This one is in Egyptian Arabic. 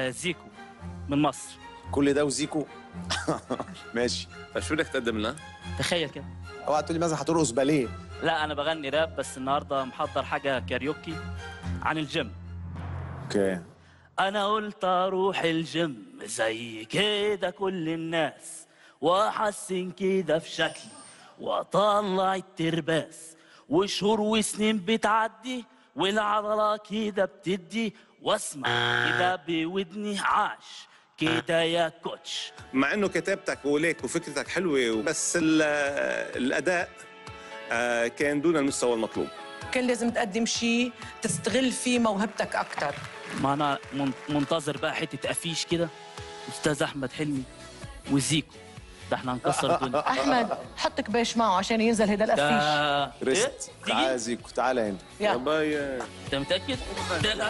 آه زيكو من مصر كل ده وزيكو ماشي فشو بدك تقدم لنا؟ تخيل كده اوعى تقول لي مثلا هترقص باليه لا انا بغني راب بس النهارده محضر حاجه كاريوكي عن الجيم اوكي انا قلت اروح الجيم زي كده كل الناس واحسن كده في شكلي واطلع الترباس وشهور وسنين بتعدي والعضلة كده بتدي واسمع كده بودني عاش كده يا كوتش مع انه كتابتك وليك وفكرتك حلوه بس ال- الاداء آه، كان دون المستوى المطلوب كان لازم تقدم شيء تستغل فيه موهبتك اكثر ما انا من- منتظر بقى حتة افيش كده استاذ احمد حلمي وزيكو ده احنا هنكسر الدنيا احمد حط كباش معه عشان ينزل هيدا الافيش ده ريست إيه؟ تعال تيجي؟ زيكو تعال هنا يلا باي انت متاكد؟ ده لا.